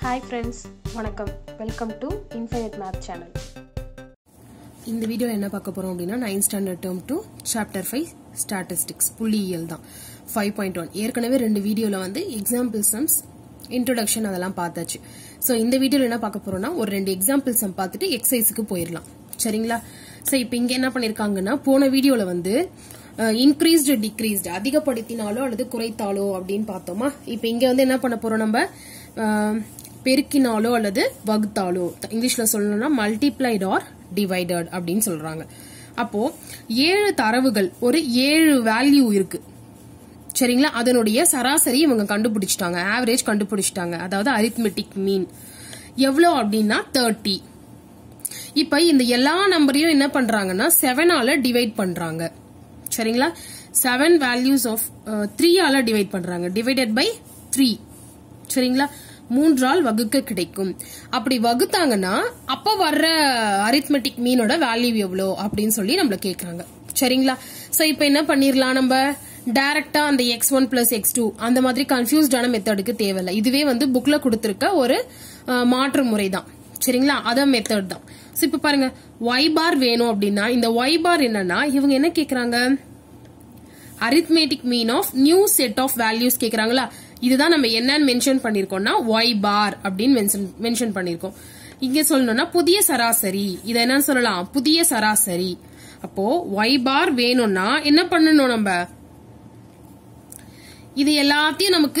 hi friends வணக்கம் welcome to infinite math channel இந்த வீடியோவில் என்ன பார்க்க போறோம் அப்படின்னா nine standard term two chapter five statistics புள்ளியியல் தான் ஃபைவ் பாயிண்ட் ஒன் ஏற்கனவே ரெண்டு வீடியோவில் வந்து எக்ஸாம்பிள் சம்ஸ் இன்ட்ரோடக்ஷன் அதெல்லாம் பார்த்தாச்சு ஸோ இந்த வீடியோவில் என்ன பார்க்க போறோம்னா ஒரு ரெண்டு எக்ஸாம்பிள் சம் பார்த்துட்டு எக்ஸசைஸுக்கு போயிடலாம் சரிங்களா ஸோ இப்போ இங்கே என்ன பண்ணியிருக்காங்கன்னா போன வீடியோவில் வந்து இன்க்ரீஸ்டு டிக்ரீஸ்டு அதிகப்படுத்தினாலோ அல்லது குறைத்தாலோ அப்படின்னு பார்த்தோமா இப்போ இங்கே வந்து என்ன பண்ண போறோம் நம்ம அஹ், பெருக்கினாலோ அல்லது வகுத்தாலோ இங்கிலீஷ்ல சொல்லணும்னா மல்டிப்ளைட் ஆர் டிவைடட் அப்படின்னு சொல்றாங்க அப்போ ஏழு தரவுகள் ஒரு ஏழு வேல்யூ இருக்கு சரிங்களா அதனுடைய சராசரி இவங்க கண்டுபிடிச்சிட்டாங்க ஆவரேஜ் கண்டுபிடிச்சிட்டாங்க அதாவது அரித்மெட்டிக் மீன் எவ்வளோ அப்படின்னா தேர்ட்டி இப்ப இந்த எல்லா நம்பரையும் என்ன பண்றாங்கன்னா செவனால டிவைட் பண்றாங்க சரிங்களா செவன் வேல்யூஸ் ஆஃப் த்ரீயால டிவைட் பண்றாங்க டிவைடட் பை த்ரீ சரிங்களா மூன்றால் வகுக்க கிடைக்கும் அப்படி வகுத்தாங்கன்னா அப்ப வர்ற அரித்மெட்டிக் மீனோட வேல்யூ எவ்வளோ அப்படின்னு சொல்லி நம்மள கேக்குறாங்க சரிங்களா சோ இப்போ என்ன பண்ணிரலாம் நம்ம டைரக்டா அந்த X one plus X two அந்த மாதிரி கன்ஃபியூஸ்டான மெத்தடுக்கு தேவையில்லை இதுவே வந்து புக்ல கொடுத்திருக்க ஒரு அஹ், மாற்று முறை தான் சரிங்களா அதான் மெத்தட் தான் சோ இப்ப பாருங்க ஒய் பார் வேணும் அப்படின்னா இந்த ஒய் பார் என்னன்னா இவங்க என்ன கேக்குறாங்க arithmetic mean of new set of values கேக்குறாங்களா இதுதான் நம்ம என்னன்னு மென்ஷன் பண்ணிருக்கோம்னா ஒய் பார் அப்படின்னு மென்ஷன் பண்ணிருக்கோம் இங்க சொல்லணும்னா புதிய சராசரி இதை என்னன்னு சொல்லலாம் புதிய சராசரி அப்போ ஒய் பார் வேணும்னா என்ன பண்ணணும் நம்ம இது எல்லாத்தையும் நமக்கு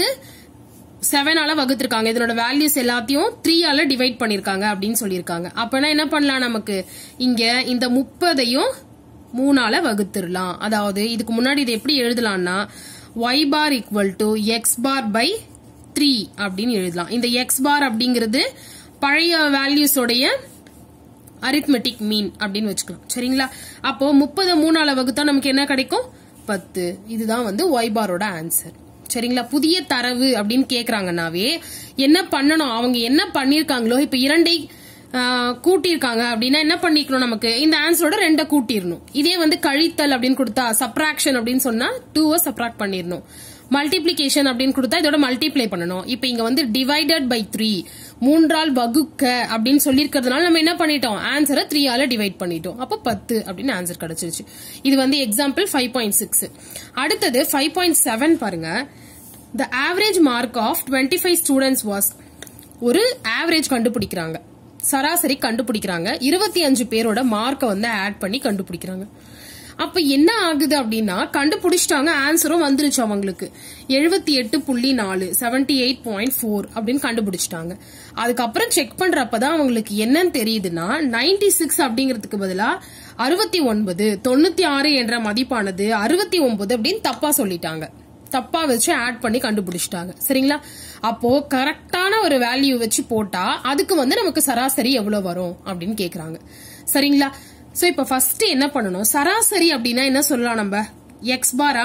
செவனால வகுத்திருக்காங்க இதனோட வேல்யூஸ் எல்லாத்தையும் த்ரீயால டிவைட் பண்ணிருக்காங்க அப்படின்னு சொல்லியிருக்காங்க அப்பனா என்ன பண்ணலாம் நமக்கு இங்க இந்த முப்பதையும் மூணால வகுத்துடலாம் அதாவது இதுக்கு முன்னாடி இது எப்படி எழுதலாம்னா Y bar equal to X bar by three அப்படின்னு எழுதலாம் இந்த எக்ஸ் பார் அப்படிங்கிறது பழைய வேல்யூஸோடைய அரித்மெட்டிக் மீன் அப்படின்னு வச்சுக்கலாம் சரிங்களா அப்போ முப்பது மூணால வகுத்தா நமக்கு என்ன கிடைக்கும் பத்து இதுதான் வந்து ஒய் பாரோட ஆன்சர் சரிங்களா புதிய தரவு அப்படின்னு கேக்குறாங்கன்னாவே என்ன பண்ணணும் அவங்க என்ன பண்ணிருக்காங்களோ இப்ப இரண்டை ஆஹ், கூட்டியிருக்காங்க அப்படின்னா என்ன பண்ணிக்கணும் நமக்கு இந்த ஆன்சரோட ரெண்டை கூட்டிடணும் இதே வந்து கழித்தல் அப்படின்னு கொடுத்தா சப்ராக்ஷன் அப்படின்னு சொன்னா டூவை சப்ராக்ட் பண்ணிடணும் மல்டிப்ளிகேஷன் அப்படின்னு கொடுத்தா இதோட மல்டிப்ளை பண்ணணும் இப்ப இங்க வந்து டிவைடட் பை த்ரீ மூன்றால் வகுக்க அப்படின்னு சொல்லியிருக்கிறதுனால நம்ம என்ன பண்ணிட்டோம் ஆன்சரை த்ரீயால டிவைட் பண்ணிட்டோம் அப்போ பத்து அப்படின்னு ஆன்சர் கிடைச்சிருச்சு இது வந்து எக்ஸாம்பிள் ஃபைவ் பாயிண்ட் சிக்ஸ் அடுத்தது ஃபைவ் பாயிண்ட் செவன் பாருங்க the average mark of twenty five students was ஒரு ஆவரேஜ் கண்டுபிடிக்கிறாங்க சராசரி கண்டுபிடிக்கிறாங்க இருபத்தி அஞ்சு பேரோட மார்க்கை வந்து ஆட் பண்ணி கண்டுபிடிக்கிறாங்க அப்ப என்ன ஆகுது அப்படின்னா கண்டுபிடிச்சிட்டாங்க ஆன்சரும் வந்துருச்சு அவங்களுக்கு எழுபத்தி எட்டு புள்ளி நாலு செவன்டி எயிட் பாயிண்ட் ஃபோர் அப்படின்னு கண்டுபிடிச்சிட்டாங்க அதுக்கப்புறம் செக் பண்றப்பதான் அவங்களுக்கு என்னன்னு தெரியுதுன்னா நைன்டி சிக்ஸ் அப்படிங்கிறதுக்கு பதிலா அறுபத்தி ஒன்பது தொண்ணூத்தி ஆறு என்ற மதிப்பானது அறுபத்தி ஒன்பது அப்படின்னு தப்பா சொல்லிட்டாங்க தப்பா வச்சு ஆட் பண்ணி கண்டுபிடிச்சிட்டாங்க சரிங்களா அப்போ கரெக்டான ஒரு வேல்யூ வச்சு போட்டா அதுக்கு வந்து நமக்கு சராசரி எவ்வளவு வரும் அப்படின்னு கேக்குறாங்க சரிங்களா சோ இப்ப ஃபர்ஸ்ட் என்ன பண்ணணும் சராசரி அப்படின்னா என்ன சொல்லலாம் நம்ம எக்ஸ் பாரா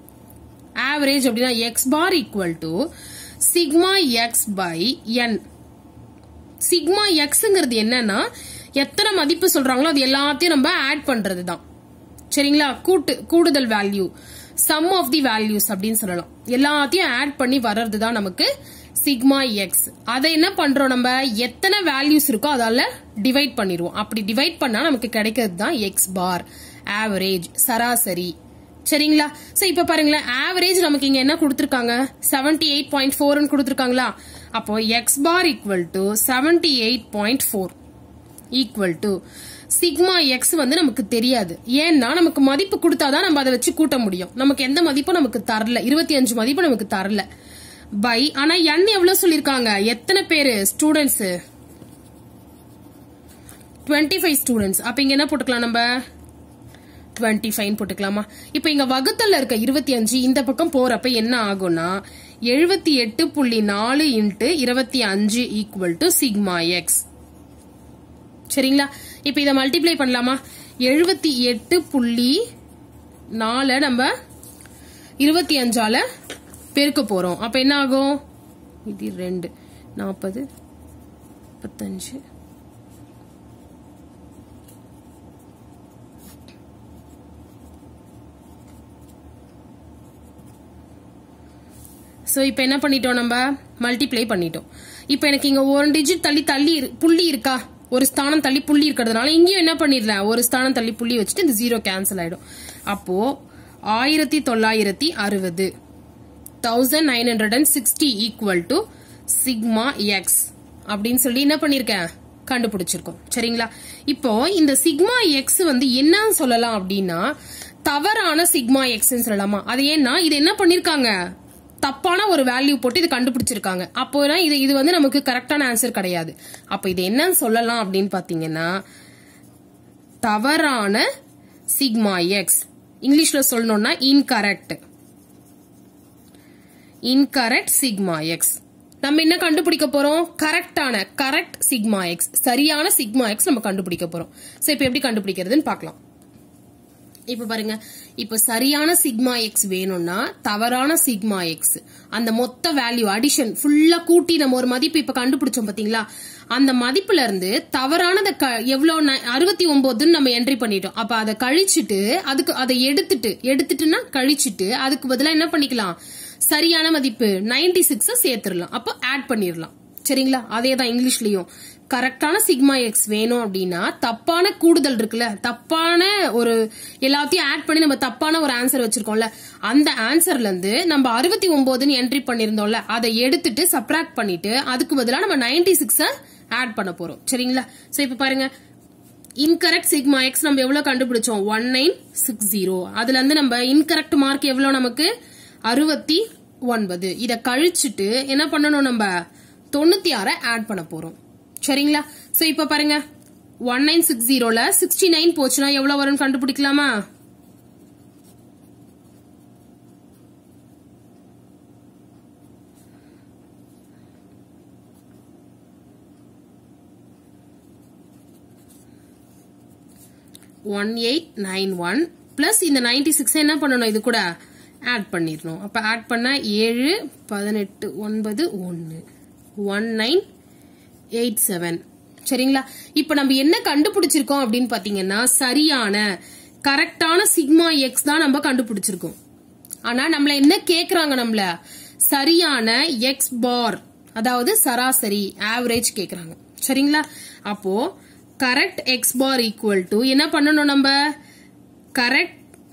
ஆவரேஜ் அப்படின்னா X bar equal to sigma X by N sigma எக்ஸ்ங்கிறது என்னன்னா எத்தனை மதிப்பு சொல்றாங்களோ அது எல்லாத்தையும் நம்ம ஆட் பண்றது தான் சரிங்களா கூட்டு கூடுதல் value sum of the values அப்படின்னு சொல்லலாம் எல்லாத்தையும் ஆட் பண்ணி வர்றது தான் நமக்கு சிக்மா எக்ஸ் அதை என்ன பண்றோம் நம்ம எத்தனை வேல்யூஸ் இருக்கோ அதால டிவைட் பண்ணிடுவோம் அப்படி டிவைட் பண்ணா நமக்கு கிடைக்கிறது தான் எக்ஸ் பார் ஆவரேஜ் சராசரி சரிங்களா சோ இப்ப பாருங்களேன் ஆவரேஜ் நமக்கு இங்க என்ன கொடுத்திருக்காங்க செவன்டி எயிட் பாயிண்ட் ஃபோர்னு கொடுத்திருக்காங்களா அப்போ X bar equal to seventy eight point four equal to sigma X வந்து நமக்கு தெரியாது ஏன்னா நமக்கு மதிப்பு கொடுத்தாதான் நம்ம அதை வச்சு கூட்ட முடியும் நமக்கு எந்த மதிப்பும் நமக்கு தரல இருபத்தி அஞ்சு மதிப்பு நமக்கு தரல பை ஆனா என் எவ்வளவு சொல்லிருக்காங்க எத்தனை பேரு ஸ்டூடெண்ட்ஸ் டுவெண்ட்டி ஃபைவ் ஸ்டூடெண்ட்ஸ் அப்ப இங்க என்ன போட்டுக்கலாம் நம்ம டுவெண்ட்டி ஃபைவ் போட்டுக்கலாமா இப்ப இங்க வகுத்தல்ல இருக்க இருபத்தி அஞ்சு இந்த பக்கம் போறப்ப என்ன ஆகும்னா எழுபத்தி எட்டு புள்ளி நாலு இன்ட்டு இருபத்தி அஞ்சு ஈக்குவல் டு சிக்மா எக்ஸ் சரிங்களா இப்ப இதை மல்டிப்ளை பண்ணலாமா எழுபத்தி எட்டு புள்ளி நாலு நம்ம இருபத்தி அஞ்சால பெருக்க போறோம் அப்ப என்ன ஆகும் இது ரெண்டு நாற்பது முப்பத்தஞ்சு சோ இப்போ என்ன பண்ணிட்டோம் நம்ம மல்டிப்ளை பண்ணிட்டோம் இப்போ எனக்கு இங்க ஒரு டிஜிட் தள்ளி தள்ளி இரு- புள்ளி இருக்கா ஒரு ஸ்தானம் தள்ளி புள்ளி இருக்கிறதுனால இங்கேயும் என்ன பண்ணிடலாம் ஒரு ஸ்தானம் தள்ளி புள்ளி வச்சுட்டு இந்த ஜீரோ கேன்சல் ஆயிடும் அப்போ ஆயிரத்தி தொள்ளாயிரத்தி அறுபது thousand nine hundred and sixty equal to sigma X அப்படின்னு சொல்லி என்ன பண்ணிருக்கேன் கண்டுபிடிச்சிருக்கோம் சரிங்களா இப்போ இந்த சிக்மா எக்ஸ் வந்து என்ன சொல்லலாம் அப்படின்னா தவறான சிக்மா எக்ஸ் சொல்லலாமா அது ஏன்னா இது என்ன பண்ணிருக்காங்க தப்பான ஒரு வேல்யூ போட்டு இது கண்டுபிடிச்சிருக்காங்க அப்போ இது இது வந்து நமக்கு கரெக்டான ஆன்சர் கிடையாது அப்ப இது என்னன்னு சொல்லலாம் அப்படின்னு பாத்தீங்கன்னா தவறான சிக்மா எக்ஸ் இங்கிலீஷ்ல சொல்லணும்னா இன்கரெக்ட் இன்கரெக்ட் சிக்மா எக்ஸ் நம்ம என்ன கண்டுபிடிக்க போறோம் கரெக்டான கரெக்ட் சிக்மா எக்ஸ் சரியான சிக்மா எக்ஸ் நம்ம கண்டுபிடிக்க போறோம் சோ இப்போ எப்படி கண்டுபிடிக்கிறதுன்னு பார்க்கலாம் இப்ப பாருங்க இப்ப சரியான சிக்மா எக்ஸ் வேணும்னா தவறான சிக்மா எக்ஸ் அந்த மொத்த வேல்யூ அடிஷன் ஃபுல்லா கூட்டி நம்ம ஒரு மதிப்பு இப்ப கண்டுபிடிச்சோம் பாத்தீங்களா அந்த மதிப்புல இருந்து தவறானத க- எவ்வளவு அறுபத்தி ஒன்பதுன்னு நம்ம என்ட்ரி பண்ணிட்டோம் அப்ப அதை கழிச்சிட்டு அதுக்கு அதை எடுத்துட்டு எடுத்துட்டுன்னா கழிச்சிட்டு அதுக்கு பதிலா என்ன பண்ணிக்கலாம் சரியான மதிப்பு 96 சிக்ஸ் சேர்த்துடலாம் அப்போ ஆட் பண்ணிடலாம் சரிங்களா அதே தான் இங்கிலீஷ்லயும் கரெக்டான சிக்மா எக்ஸ் வேணும் அப்படின்னா தப்பான கூடுதல் இருக்குல்ல தப்பான ஒரு எல்லாத்தையும் ஆட் பண்ணி நம்ம தப்பான ஒரு ஆன்சர் வச்சிருக்கோம்ல அந்த ஆன்சர்ல இருந்து நம்ம அறுபத்தி ஒன்பதுன்னு என்ட்ரி பண்ணிருந்தோம்ல அதை எடுத்துட்டு சப்ராக்ட் பண்ணிட்டு அதுக்கு பதிலா நம்ம 96 சிக்ஸ ஆட் பண்ண போறோம் சரிங்களா சோ இப்ப பாருங்க இன்கரெக்ட் சிக்மா எக்ஸ் நம்ம எவ்வளவு கண்டுபிடிச்சோம் ஒன் நைன் சிக்ஸ் ஜீரோ அதுல இருந்து நம்ம இன்கரெக்ட் மார்க் எவ்வளவு நமக்கு அறுபத்தி ஒன்பது இத கழிச்சிட்டு என்ன பண்ணணும் நம்ம தொண்ணூத்தி ஆற ஆட் பண்ண போறோம் சரிங்களா சோ இப்ப பாருங்க ஒன் நைன் சிக்ஸ் ஜீரோல சிக்ஸ்டி நைன் போச்சுன்னா எவ்வளவு வரும்னு கண்டுபிடிக்கலாமா one eight nine one plus இந்த நைன்டி சிக்ஸ் என்ன பண்ணணும் இது கூட ஆட் பண்ணிடணும் அப்ப ஆட் பண்ணா ஏழு பதினெட்டு ஒன்பது ஒன்னு ஒன் நைன் எயிட் செவன் சரிங்களா இப்ப நம்ம என்ன கண்டுபிடிச்சிருக்கோம் அப்படின்னு பாத்தீங்கன்னா சரியான கரெக்டான சிக்மா எக்ஸ் தான் நம்ம கண்டுபிடிச்சிருக்கோம் ஆனா நம்மள என்ன கேக்குறாங்க நம்மள சரியான எக்ஸ் பார் அதாவது சராசரி ஆவரேஜ் கேக்குறாங்க சரிங்களா அப்போ correct X bar equal to என்ன பண்ணணும் நம்ம correct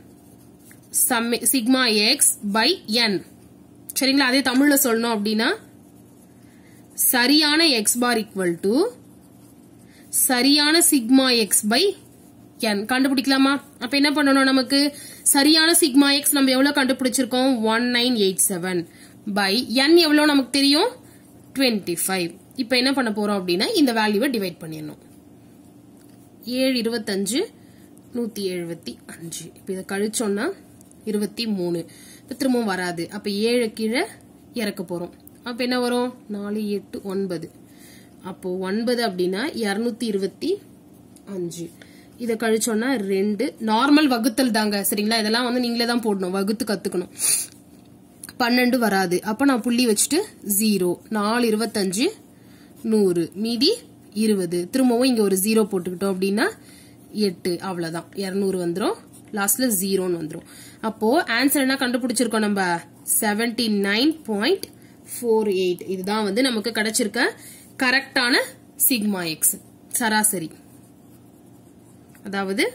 sigma X by N சரிங்களா அதே தமிழ்ல சொல்லணும் அப்படின்னா சரியான எக்ஸ் பார் ஈக்குவல் டு சரியான சிக்மா எக்ஸ் பை என் கண்டுபிடிக்கலாமா அப்ப என்ன பண்ணணும் நமக்கு சரியான சிக்மா எக்ஸ் நம்ம எவ்வளவு கண்டுபிடிச்சிருக்கோம் one nine eight seven by N எவ்வளவு நமக்கு தெரியும் டுவெண்ட்டி ஃபைவ் இப்ப என்ன பண்ண போறோம் அப்படின்னா இந்த வேல்யூவை டிவைட் பண்ணிடணும் ஏழு இருபத்தஞ்சு நூத்தி எழுபத்தி அஞ்சு இப்ப இதை கழிச்சோம்னா இருபத்தி மூணு இப்ப திரும்பவும் வராது அப்ப ஏழு கீழே இறக்க போறோம் அப்ப என்ன வரும் நாலு எட்டு ஒன்பது அப்போ ஒன்பது அப்படின்னா இருநூத்தி இருபத்தி அஞ்சு இதை கழிச்சோம்னா ரெண்டு நார்மல் வகுத்தல் தாங்க சரிங்களா இதெல்லாம் வந்து நீங்களே தான் போடணும் வகுத்து கத்துக்கணும் பன்னெண்டு வராது அப்ப நான் புள்ளி வச்சுட்டு ஜீரோ நாலு இருபத்தஞ்சு நூறு மீதி இருபது திரும்பவும் இங்க ஒரு ஜீரோ போட்டுக்கிட்டோம் அப்படின்னா எட்டு அவ்வளவுதான் இருநூறு வந்துரும் லாஸ்ட்ல ஜீரோன்னு வந்துரும் அப்போ ஆன்சர் என்ன கண்டுபிடிச்சிருக்கோம் நம்ம seventy nine point four eight இதுதான் வந்து நமக்கு கிடைச்சிருக்க கரெக்டான சிக்மா எக்ஸ் சராசரி அதாவது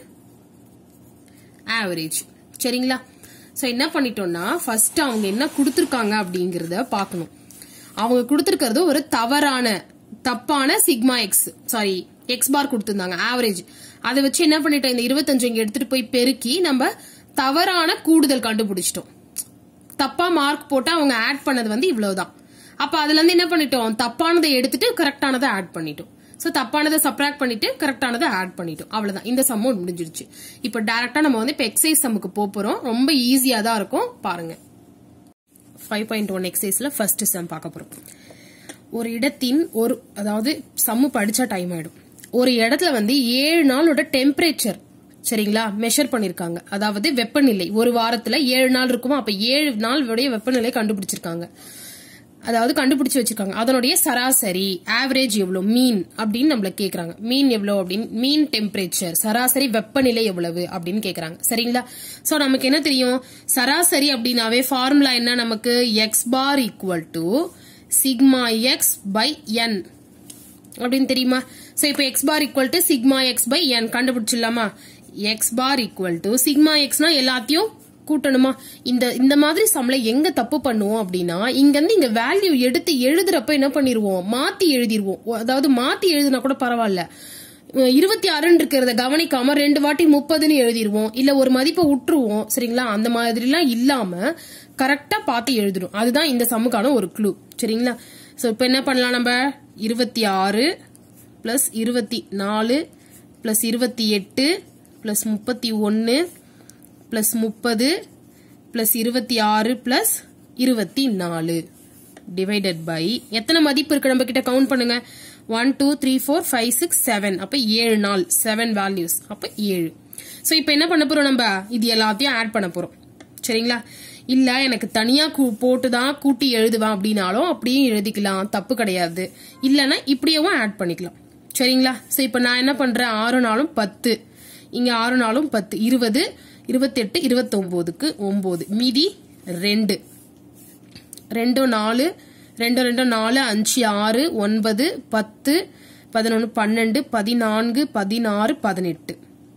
ஆவரேஜ் சரிங்களா சோ என்ன பண்ணிட்டோம்னா ஃபர்ஸ்ட் அவங்க என்ன கொடுத்துருக்காங்க அப்படிங்கறத பார்க்கணும் அவங்க கொடுத்துருக்கிறது ஒரு தவறான தப்பான sigma X sorry X bar கொடுத்திருந்தாங்க ஆவரேஜ் அதை வச்சு என்ன பண்ணிட்டோம் இந்த இருபத்தஞ்சு இங்க எடுத்துட்டு போய் பெருக்கி நம்ம தவறான கூடுதல் கண்டுபிடிச்சிட்டோம் தப்பா மார்க் போட்டு அவங்க ஆட் பண்ணது வந்து இவ்வளவுதான் அப்ப அதுல இருந்து என்ன பண்ணிட்டோம் தப்பானதை எடுத்துட்டு கரெக்டானதை ஆட் பண்ணிட்டோம் சோ தப்பானதை சப்ராக்ட் பண்ணிட்டு கரெக்டானதை ஆட் பண்ணிட்டோம் அவ்வளவுதான் இந்த சம்மம் முடிஞ்சிருச்சு இப்ப டைரக்டா நம்ம வந்து இப்ப எக்ஸசைஸ் சம்முக்கு போப் போறோம் ரொம்ப ஈஸியா தான் இருக்கும் பாருங்க ஃபைவ் பாயிண்ட் ஒன் எக்ஸசைஸ்ல ஃபர்ஸ்ட் சம் பார்க்க போறோம் ஒரு இடத்தின் ஒரு அதாவது சம்மு படிச்சா டைம் ஆயிடும் ஒரு இடத்துல வந்து ஏழு நாளோட டெம்பரேச்சர் சரிங்களா மெஷர் பண்ணிருக்காங்க அதாவது வெப்பநிலை ஒரு வாரத்துல ஏழு நாள் இருக்குமா அப்ப ஏழு நாள் உடைய வெப்பநிலை கண்டுபிடிச்சிருக்காங்க அதாவது கண்டுபிடிச்சு வச்சிருக்காங்க அதனுடைய சராசரி ஆவரேஜ் எவ்வளவு மீன் அப்படின்னு நம்மள கேக்குறாங்க மீன் எவ்வளவு அப்படின்னு மீன் டெம்பரேச்சர் சராசரி வெப்பநிலை எவ்வளவு அப்படின்னு கேக்குறாங்க சரிங்களா சோ நமக்கு என்ன தெரியும் சராசரி அப்படின்னாவே ஃபார்முலா என்ன நமக்கு X bar equal to sigma X by N அப்படின்னு தெரியுமா சோ இப்போ X bar equal to sigma X by N கண்டுபிடிச்சிடலாமா X bar equal to sigma எக்ஸ்னா எல்லாத்தையும் கூட்டணுமா இந்த இந்த மாதிரி சம்ல எங்க தப்பு பண்ணுவோம் அப்படின்னா இங்க இருந்து இங்க வேல்யூ எடுத்து எழுதுறப்ப என்ன பண்ணிருவோம் மாத்தி எழுதிருவோம் அதாவது மாத்தி எழுதுனா கூட பரவாயில்ல இருபத்தி ஆறுன்னு இருக்கிறத கவனிக்காம ரெண்டு வாட்டி முப்பதுன்னு எழுதிருவோம் இல்ல ஒரு மதிப்பை விட்டுருவோம் சரிங்களா அந்த மாதிரிலாம் இல்லாம கரெக்டா பார்த்து எழுதிடும் அதுதான் இந்த சம்முக்கான ஒரு க்ளூ சரிங்களா சோ இப்போ என்ன பண்ணலாம் நம்ம இருபத்தி ஆறு பிளஸ் இருபத்தி நாலு பிளஸ் இருபத்தி எட்டு பிளஸ் முப்பத்தி ஒன்னு பிளஸ் முப்பது பிளஸ் இருபத்தி ஆறு பிளஸ் இருபத்தி நாலு டிவைடட் பை எத்தனை மதிப்பு இருக்கு நம்ம கிட்ட கவுண்ட் பண்ணுங்க one two three four five six seven அப்ப ஏழு நாள் செவன் வேல்யூஸ் அப்ப ஏழு ஸோ இப்போ என்ன பண்ண போறோம் நம்ம இது எல்லாத்தையும் ஆட் பண்ண போறோம் சரிங்களா இல்ல எனக்கு தனியா கூ- போட்டுதான் கூட்டி எழுதுவேன் அப்படின்னாலும் அப்படியே எழுதிக்கலாம் தப்பு கிடையாது இல்லைன்னா இப்படியேவும் ஆட் பண்ணிக்கலாம் சரிங்களா ஸோ இப்போ நான் என்ன பண்றேன் ஆறு நாளும் பத்து இங்க ஆறு நாளும் பத்து இருபது இருபத்தெட்டு இருபத்தொன்பதுக்கு ஒன்பது மீதி ரெண்டு ரெண்டு நாலு ரெண்டு ரெண்டு நாலு அஞ்சு ஆறு ஒன்பது பத்து பதினொன்று பன்னெண்டு பதினான்கு பதினாறு பதினெட்டு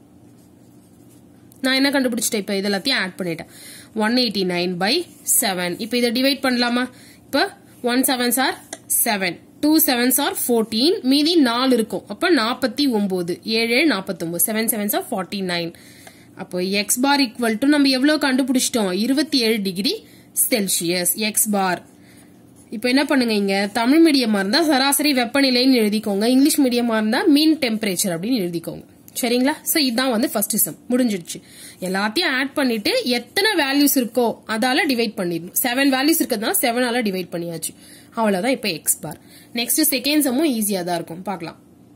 நான் என்ன கண்டுபிடிச்சிட்டேன் இப்போ இது எல்லாத்தையும் ஆட் பண்ணிட்டேன் one eighty nine by seven இப்போ இதை டிவைட் பண்ணலாமா இப்போ ஒன் செவன் சார் செவன் டூ செவன் சார் ஃபோர்டீன் மீதி நாலு இருக்கும் அப்போ நாற்பத்தி ஒன்பது ஏழு ஏழு நாற்பத்தொம்பது செவன் செவன் சார் ஃபார்ட்டி நைன் அப்போ எக்ஸ் பார் ஈக்குவல் டு நம்ம எவ்வளோ கண்டுபிடிச்சிட்டோம் இருபத்தி ஏழு டிகிரி செல்சியஸ் எக்ஸ் பார் இப்போ என்ன பண்ணுங்க இங்க தமிழ் மீடியமா இருந்தா சராசரி வெப்பநிலைன்னு எழுதிக்கோங்க இங்கிலீஷ் மீடியமா இருந்தா மீன் டெம்பரேச்சர் அப்படின்னு எழுதிக்கோங்க சரிங்களா சோ இதுதான் வந்து ஃபர்ஸ்ட் சம் முடிஞ்சிடுச்சு எல்லாத்தையும் ஆட் பண்ணிட்டு எத்தனை வேல்யூஸ் இருக்கோ அதால டிவைட் பண்ணிடணும் செவன் வேல்யூஸ் இருக்கிறதுனால செவனால டிவைட் பண்ணியாச்சு அவ்வளவுதான் இப்போ எக்ஸ் பார் நெக்ஸ்ட் செகண்ட் சம்மும் ஈஸியா தான் இருக்கும் பார்க்கலாம்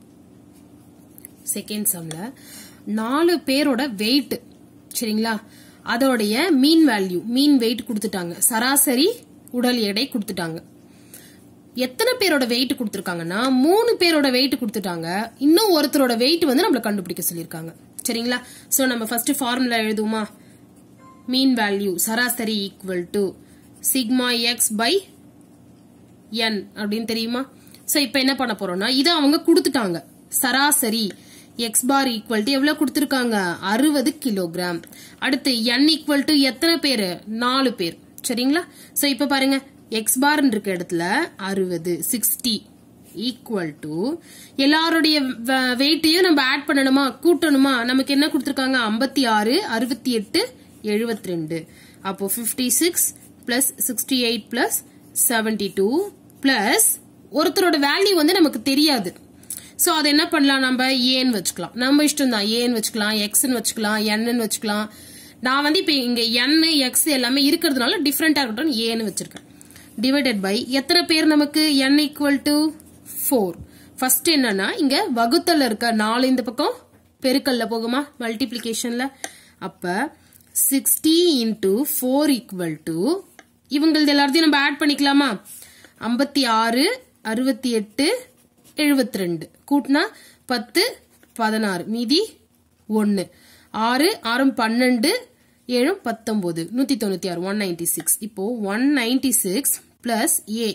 செகண்ட் சம்ல நாலு பேரோட வெயிட் சரிங்களா அதோடைய மீன் வேல்யூ மீன் வெயிட் கொடுத்துட்டாங்க சராசரி உடல் எடை கொடுத்துட்டாங்க எத்தனை பேரோட வெயிட் கொடுத்துருக்காங்கன்னா மூணு பேரோட வெயிட் கொடுத்துட்டாங்க இன்னும் ஒருத்தரோட வெயிட் வந்து நம்மள கண்டுபிடிக்க சொல்லியிருக்காங்க சரிங்களா சோ நம்ம ஃபர்ஸ்ட் ஃபார்முலா எழுதுவோமா மீன் வேல்யூ சராசரி equal to sigma X by N அப்படின்னு தெரியுமா சோ இப்போ என்ன பண்ண போறோம்னா இதை அவங்க கொடுத்துட்டாங்க சராசரி எக்ஸ் பார் ஈக்குவல் டு எவ்வளவு கொடுத்துருக்காங்க அறுபது கிலோகிராம் அடுத்து என் ஈக்குவல் டு எத்தனை பேர் நாலு பேர் சரிங்களா சோ இப்போ பாருங்க எக்ஸ் பார் இருக்க இடத்துல அறுபது சிக்ஸ்டி ஈக்குவல் டு எல்லாருடைய வெயிட்டையும் நம்ம ஆட் பண்ணணுமா கூட்டணுமா நமக்கு என்ன கொடுத்துருக்காங்க ஐம்பத்தி ஆறு அறுபத்தி எட்டு எழுபத்தி ரெண்டு அப்போ fifty six plus sixty eight plus seventy two plus ஒருத்தரோட வேல்யூ வந்து நமக்கு தெரியாது சோ அதை என்ன பண்ணலாம் நம்ம ஏன்னு வச்சுக்கலாம் நம்ம இஷ்டம் தான் ஏன்னு வச்சுக்கலாம் எக்ஸ்ன்னு வச்சுக்கலாம் என்னன்னு வச்சுக்கலாம் நான் வந்து இப்ப இங்க என் எக்ஸ் எல்லாமே இருக்கிறதுனால டிஃப்ரெண்டா இருக்கட்டும் ஏன்னு வச்சிருக்கேன் டிவைடட் பை எத்தனை பேர் நமக்கு N equal to four first என்னன்னா இங்க வகுத்தல்ல இருக்க நாலு இந்த பக்கம் பெருக்கல்ல போகுமா மல்டிப்ளிகேஷன்ல அப்ப sixty into four equal to இவங்களது எல்லாத்தையும் நம்ம ஆட் பண்ணிக்கலாமா ஐம்பத்தி ஆறு அறுபத்தி எட்டு எழுபத்தி ரெண்டு கூட்டினா பத்து பதினாறு மீதி ஒன்னு ஆறு ஆறும் பன்னெண்டு ஏழும் பத்தொன்பது நூத்தி தொண்ணூத்தி ஆறு ஒன் நைன்டி சிக்ஸ் இப்போ one ninety six plus A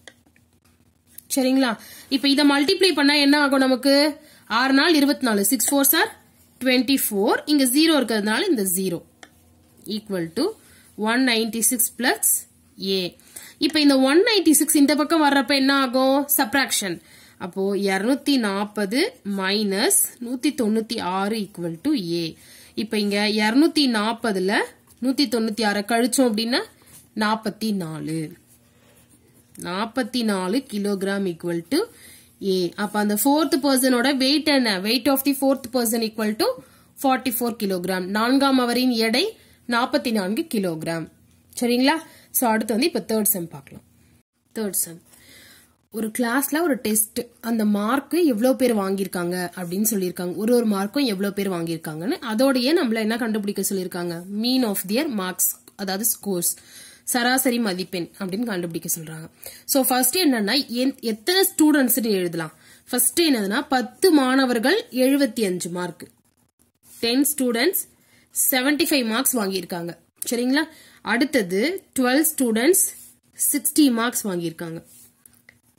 சரிங்களா இப்போ இதை மல்டிப்ளை பண்ணா என்ன ஆகும் நமக்கு ஆறு நாள் இருபத்தி நாலு சிக்ஸ் ஃபோர் சார் டுவெண்ட்டி ஃபோர் இங்க ஜீரோ இருக்கிறதுனால இந்த zero equal to one ninety six plus A இப்போ இந்த ஒன் நைன்டி சிக்ஸ் இந்த பக்கம் வர்றப்ப என்ன ஆகும் சப்ராக்ஷன் அப்போ இருநூத்தி நாற்பது மைனஸ் நூத்தி தொண்ணூத்தி ஆறு ஈக்குவல் டு ஏ இப்போ இங்க இருநூத்தி நாற்பதுல நூத்தி தொண்ணூத்தி ஆறை கழிச்சோம் அப்படின்னா நாற்பத்தி நாலு நாற்பத்தி நாலு கிலோகிராம் ஈக்குவல் டு ஏ அப்ப அந்த ஃபோர்த் பர்சனோட வெயிட் என்ன weight of the fourth person equal to forty four kilogram நான்காம் அவரின் எடை நாற்பத்தி நான்கு கிலோகிராம் சரிங்களா ஸோ அடுத்து வந்து இப்போ தேர்ட் செம் பார்க்கலாம் தேர்ட் செம் ஒரு கிளாஸ்ல ஒரு டெஸ்ட் அந்த மார்க் எவ்வளவு பேர் வாங்கியிருக்காங்க அப்படின்னு சொல்லியிருக்காங்க ஒரு ஒரு மார்க்கும் எவ்வளவு பேர் வாங்கியிருக்காங்கன்னு அதோடய நம்மள என்ன கண்டுபிடிக்க சொல்லியிருக்காங்க மீன் ஆஃப் தியர் மார்க்ஸ் அதாவது ஸ்கோர்ஸ் சராசரி மதிப்பெண் அப்படின்னு கண்டுபிடிக்க சொல்றாங்க சோ ஃபர்ஸ்ட் என்னன்னா என்- எத்தனை ஸ்டூடெண்ட்ஸ் எழுதலாம் ஃபர்ஸ்ட் என்னதுன்னா பத்து மாணவர்கள் எழுபத்தி அஞ்சு mark ten students 75 five marks வாங்கியிருக்காங்க சரிங்களா அடுத்தது டுவெல் ஸ்டூடெண்ட்ஸ் சிக்ஸ்டி மார்க்ஸ் வாங்கியிருக்காங்க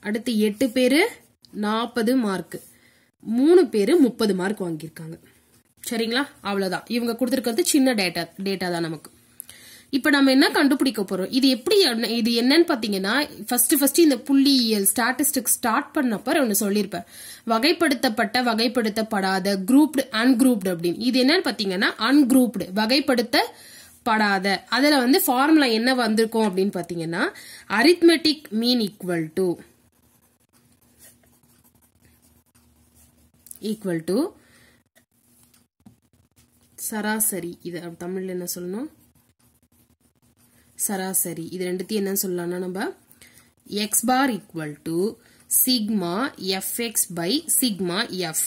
அடுத்து எட்டு பேரு நாற்பது மார்க் மூணு பேரு முப்பது மார்க் வாங்கியிருக்காங்க சரிங்களா அவ்வளவுதான் இவங்க கொடுத்துருக்கிறது சின்ன டேட்டா டேட்டா தான் நமக்கு இப்ப நம்ம என்ன கண்டுபிடிக்க போறோம் இது எப்படி என்ன- இது என்னன்னு பாத்தீங்கன்னா ஃபர்ஸ்ட் ஃபர்ஸ்ட் இந்த புள்ளியியல் ஸ்டாட்டிஸ்டிக் ஸ்டார்ட் பண்ணப்ப ஒன்னு சொல்லியிருப்பேன் வகைப்படுத்தப்பட்ட வகைப்படுத்தப்படாத குரூப்டு அன்குரூப்டு அப்படின்னு இது என்னன்னு பாத்தீங்கன்னா அன்குரூப்டு வகைப்படுத்தப்படாத அதுல வந்து ஃபார்முலா என்ன வந்திருக்கும் அப்படின்னு பாத்தீங்கன்னா arithmetic mean equal to equal to சராசரி இது தமிழ்ல என்ன சொல்லணும் சராசரி இது ரெண்டுத்தையும் என்ன சொல்லலாம்னா நம்ம X bar equal to sigma FX by sigma F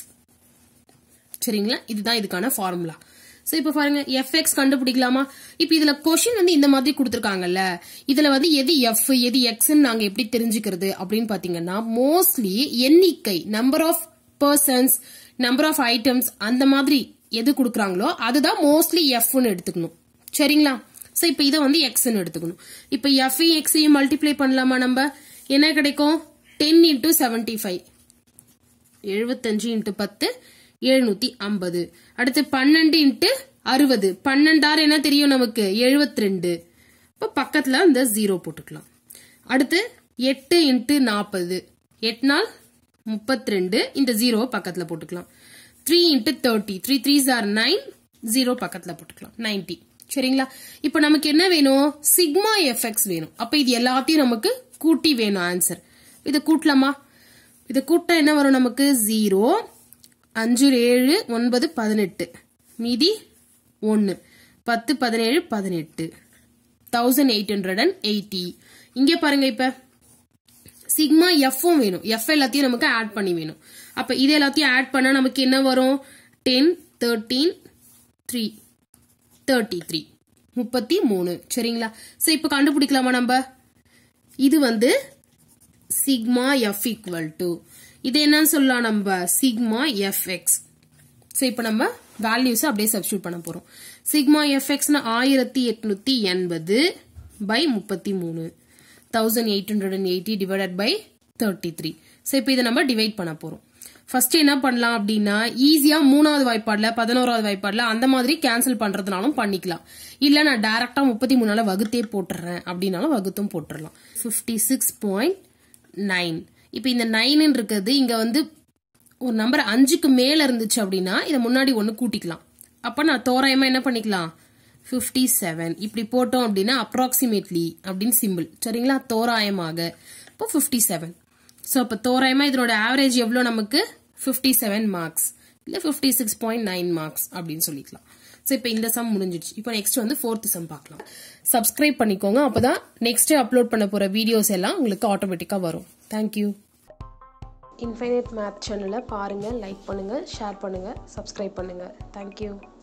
சரிங்களா இதுதான் இதுக்கான ஃபார்முலா சோ இப்போ பாருங்க எஃப்எக்ஸ் கண்டுபிடிக்கலாமா இப்போ இதுல கொஷின் வந்து இந்த மாதிரி கொடுத்துருக்காங்கல்ல இதுல வந்து எது எஃப் எது எக்ஸ்ன்னு நாங்க எப்படி தெரிஞ்சுக்கிறது அப்படின்னு பாத்தீங்கன்னா மோஸ்ட்லி எண்ணிக்கை number of persons number of items அந்த மாதிரி எது கொடுக்குறாங்களோ அதுதான் மோஸ்ட்லி எஃப்னு எடுத்துக்கணும் சரிங்களா சோ இப்போ இதை வந்து எக்ஸ்னு எடுத்துக்கணும் இப்போ எஃப்ஐயும் எக்ஸையும் மல்டிப்ளை பண்ணலாமா நம்ம என்ன கிடைக்கும் டென் இன்டூ செவன்டி ஃபைவ் எழுபத்தஞ்சு இன்ட்டு பத்து எழுநூத்தி ஐம்பது அடுத்து பன்னெண்டு இன்ட்டு அறுபது பன்னெண்டாறு என்ன தெரியும் நமக்கு எழுபத்தி ரெண்டு இப்போ பக்கத்துல இந்த ஜீரோ போட்டுக்கலாம் அடுத்து எட்டு இன்ட்டு நாற்பது எட்டு நாள் முப்பத்தி ரெண்டு இந்த ஜீரோ பக்கத்துல போட்டுக்கலாம் three into thirty three three are nine zero பக்கத்துல போட்டுக்கலாம் நைன்டி சரிங்களா இப்போ நமக்கு என்ன வேணும் சிக்மா எஃப்எக்ஸ் வேணும் அப்ப இது எல்லாத்தையும் நமக்கு கூட்டி வேணும் ஆன்சர் இதை கூட்டலாமா இதை கூட்டா என்ன வரும் நமக்கு ஜீரோ அஞ்சு ஏழு ஒன்பது பதினெட்டு மீதி ஒன்று பத்து பதினேழு பதினெட்டு thousand eight hundred and eighty இங்கே பாருங்க இப்ப சிக்மா எஃப்பும் வேணும் எஃப் எல்லாத்தையும் நமக்கு ஆட் பண்ணி வேணும் அப்ப இது எல்லாத்தையும் ஆட் பண்ணா நமக்கு என்ன வரும் ten thirteen three thirty three முப்பத்தி மூணு சரிங்களா சோ இப்போ கண்டுபிடிக்கலாமா நம்ம இது வந்து சிக்மா எஃப் ஈக்குவல் டு இது என்னன்னு சொல்லலாம் நம்ம சிக்மா எஃப் எக்ஸ் ஸோ இப்போ நம்ம வேல்யூஸ் அப்படியே சப்ஸ்டியூட் பண்ண போறோம் சிக்மா எஃப் எக்ஸ்னா ஆயிரத்தி எட்நூத்தி எண்பது பை முப்பத்தி மூணு thousand eight hundred and eighty divided by thirty three so இப்போ இதை நம்ம டிவைட் பண்ண போறோம் ஃபர்ஸ்ட் என்ன பண்ணலாம் அப்படின்னா ஈஸியா மூணாவது வாய்ப்பாடுல பதினோராவது வாய்ப்பாடுல அந்த மாதிரி கேன்சல் பண்றதுனாலும் பண்ணிக்கலாம் இல்ல நான் டைரக்டா முப்பத்தி மூணால வகுத்தே போட்டுறேன் அப்படின்னாலும் வகுத்தும் போட்டுடலாம் ஃபிஃப்டி சிக்ஸ் பாயிண்ட் நைன் இப்போ இந்த நைன் இருக்கிறது இங்க வந்து ஒரு நம்பர் அஞ்சுக்கு மேல இருந்துச்சு அப்படின்னா இதை முன்னாடி ஒன்னு கூட்டிக்கலாம் அப்ப நான் தோராயமா என்ன பண்ணிக்கலாம் 57 செவன் இப்படி போட்டோம் அப்படின்னா அப்ராக்சிமேட்லி அப்படின்னு சிம்பிள் சரிங்களா தோராயமாக இப்போ 57 செவன் ஸோ அப்போ தோராயமா இதனோட ஆவரேஜ் எவ்வளோ நமக்கு 57 செவன் மார்க்ஸ் இல்லை fifty six point nine marks அப்படின்னு சொல்லிக்கலாம் ஸோ இப்போ இந்த சம் முடிஞ்சிடுச்சு இப்போ நெக்ஸ்ட் வந்து ஃபோர்த் சம் பார்க்கலாம் சப்ஸ்கிரைப் பண்ணிக்கோங்க அப்பதான் நெக்ஸ்ட் அப்லோட் பண்ண போற வீடியோஸ் எல்லாம் உங்களுக்கு ஆட்டோமேட்டிக்காக வரும் தேங்க்யூ இன்ஃபைனைட் மேத் சேனலை பாருங்கள் லைக் பண்ணுங்கள் ஷேர் பண்ணுங்கள் சப்ஸ்கிரைப் பண்ணுங்கள் தேங்க்யூ